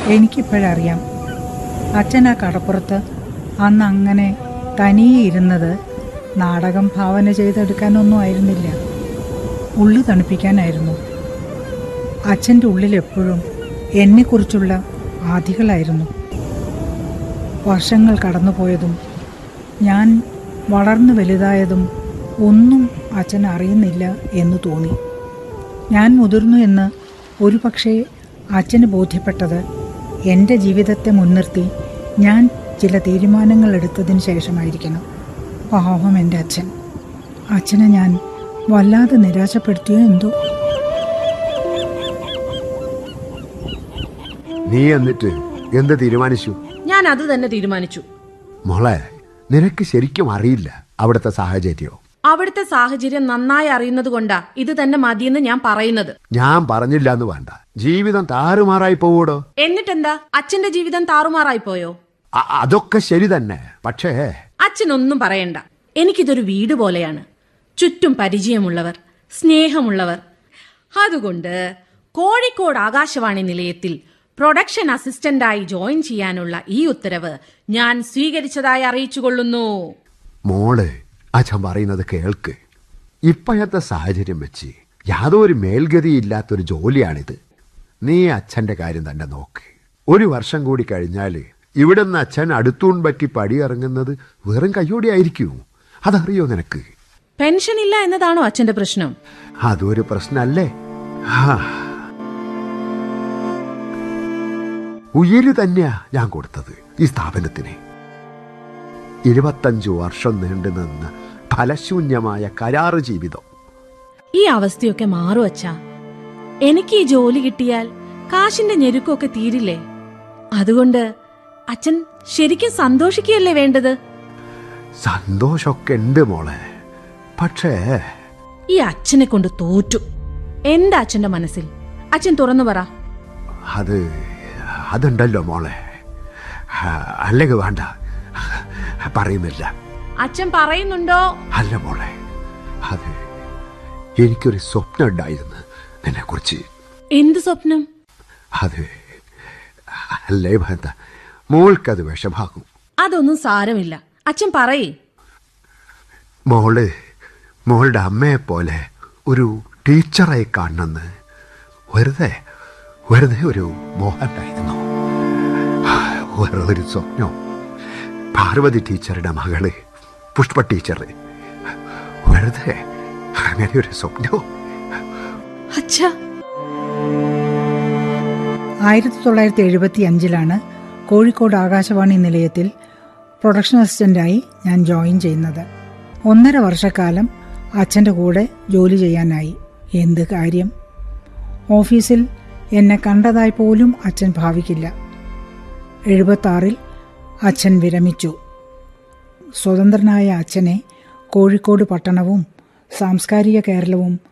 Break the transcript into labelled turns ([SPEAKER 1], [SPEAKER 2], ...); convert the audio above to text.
[SPEAKER 1] എനിക്കിപ്പോഴറിയാം അച്ഛൻ ആ കടപ്പുറത്ത് അന്ന് അങ്ങനെ തനിയെ ഇരുന്നത് നാടകം ഭാവന ചെയ്തെടുക്കാനൊന്നും ആയിരുന്നില്ല ഉള്ളു തണുപ്പിക്കാനായിരുന്നു അച്ഛൻ്റെ ഉള്ളിൽ എപ്പോഴും എന്നെക്കുറിച്ചുള്ള ആധികളായിരുന്നു വർഷങ്ങൾ കടന്നുപോയതും ഞാൻ വളർന്നു വലുതായതും ഒന്നും അച്ഛൻ അറിയുന്നില്ല എന്ന് തോന്നി ഞാൻ മുതിർന്നു എന്ന് ഒരു പക്ഷേ അച്ഛന് ബോധ്യപ്പെട്ടത് എൻ്റെ ജീവിതത്തെ മുൻനിർത്തി ഞാൻ ചില തീരുമാനങ്ങൾ എടുത്തതിന് ശേഷമായിരിക്കണം പാവം എൻ്റെ അച്ഛൻ അച്ഛനെ ഞാൻ വല്ലാതെ നിരാശപ്പെടുത്തിയോ എന്തോ
[SPEAKER 2] നീ എന്നിട്ട് എന്ത് തീരുമാനിച്ചു
[SPEAKER 3] ഞാൻ അത് തന്നെ തീരുമാനിച്ചു
[SPEAKER 2] മോളെ നിനക്ക് ശരിക്കും അറിയില്ല അവിടുത്തെ സാഹചര്യോ
[SPEAKER 3] അവിടുത്തെ സാഹചര്യം നന്നായി അറിയുന്നത് കൊണ്ടാ ഇത് തന്നെ മതിയെന്ന് ഞാൻ പറയുന്നത്
[SPEAKER 2] ഞാൻ പറഞ്ഞില്ല എന്ന് വേണ്ട ജീവിതം താറുമാറായി പോവൂടോ
[SPEAKER 3] എന്നിട്ടെന്താ അച്ഛന്റെ ജീവിതം താറുമാറായി പോയോ
[SPEAKER 2] അ- അതൊക്കെ ശരി തന്നെ പക്ഷേ
[SPEAKER 3] അച്ഛനൊന്നും പറയണ്ട എനിക്കിതൊരു വീട് പോലെയാണ് ചുറ്റും പരിചയമുള്ളവർ സ്നേഹമുള്ളവർ അതുകൊണ്ട് കോഴിക്കോട് ആകാശവാണി നിലയത്തിൽ പ്രൊഡക്ഷൻ അസിസ്റ്റന്റായി ജോയിൻ ചെയ്യാനുള്ള ഈ ഉത്തരവ് ഞാൻ സ്വീകരിച്ചതായി അറിയിച്ചുകൊള്ളുന്നു
[SPEAKER 2] മോള് അച്ഛൻ പറയുന്നത് കേൾക്ക് ഇപ്പോഴത്തെ സാഹചര്യം വെച്ച് യാതൊരു മേൽഗതിയില്ലാത്തൊരു ജോലിയാണിത് നീ അച്ഛന്റെ കാര്യം തന്നെ നോക്ക് ഒരു വർഷം കൂടി കഴിഞ്ഞാൽ ഇവിടുന്ന് അച്ഛൻ അടുത്തൂൺ പറ്റി പടിയിറങ്ങുന്നത് വെറും കയ്യോടെ അതറിയോ നിനക്ക്
[SPEAKER 3] പെൻഷൻ ഇല്ല എന്നതാണോ അച്ഛന്റെ പ്രശ്നം
[SPEAKER 2] അതൊരു പ്രശ്നല്ലേ ആ. ഉയര് തന്നെയാ ഞാൻ കൊടുത്തത് ഈ സ്ഥാപനത്തിന് ഇരുപത്തഞ്ചു വർഷം നീണ്ടു നിന്ന ഫലശൂന്യമായ കരാറ് ജീവിതം
[SPEAKER 3] ഈ അവസ്ഥയൊക്കെ മാറും അച്ഛാ എനിക്ക് ഈ ജോലി കിട്ടിയാൽ കാശിന്റെ ഞെരുക്കമൊക്കെ തീരില്ലേ അതുകൊണ്ട് അച്ഛൻ ശരിക്കും സന്തോഷിക്കുകയല്ലേ വേണ്ടത്
[SPEAKER 2] സന്തോഷമൊക്കെ ഉണ്ട് മോളെ പക്ഷേ
[SPEAKER 3] ഈ അച്ഛനെ കൊണ്ട് തോറ്റു എന്താ അച്ഛന്റെ മനസ്സിൽ അച്ഛൻ തുറന്നു പറ
[SPEAKER 2] അത് അതുണ്ടല്ലോ മോളെ ആ, അല്ലെങ്കിൽ വേണ്ട പറയുന്നില്ല
[SPEAKER 3] അച്ഛൻ പറയുന്നുണ്ടോ
[SPEAKER 2] അല്ല മോളെ അത് എനിക്കൊരു സ്വപ്നം ഉണ്ടായിരുന്നു നിന്നെക്കുറിച്ച്
[SPEAKER 3] എന്ത് സ്വപ്നം
[SPEAKER 2] അത് അല്ലേ വേണ്ട മോൾക്കത് വിഷമാകും
[SPEAKER 3] അതൊന്നും സാരമില്ല അച്ഛൻ പറയേ
[SPEAKER 2] മോള് മോളുടെ അമ്മയെ പോലെ ഒരു ടീച്ചറായി കാണണമെന്ന് വെറുതെ വെറുതെ ഒരു മോഹമുണ്ടായിരുന്നു വേറെ ഒരു സ്വപ്നം പാർവതി ടീച്ചറുടെ മകള് പുഷ്പ ടീച്ചർ വെറുതെ അങ്ങനെ ഒരു സ്വപ്നം
[SPEAKER 3] അച്ഛാ
[SPEAKER 1] ആയിരത്തി തൊള്ളായിരത്തി എഴുപത്തി അഞ്ചിലാണ് കോഴിക്കോട് ആകാശവാണി നിലയത്തിൽ പ്രൊഡക്ഷൻ അസിസ്റ്റന്റായി ഞാൻ ജോയിൻ ചെയ്യുന്നത് ഒന്നര വർഷക്കാലം അച്ഛൻ്റെ കൂടെ ജോലി ചെയ്യാനായി എന്ത് കാര്യം ഓഫീസിൽ എന്നെ കണ്ടതായി പോലും അച്ഛൻ ഭാവിക്കില്ല എഴുപത്താറിൽ അച്ഛൻ വിരമിച്ചു സ്വതന്ത്രനായ അച്ഛനെ കോഴിക്കോട് പട്ടണവും സാംസ്കാരിക കേരളവും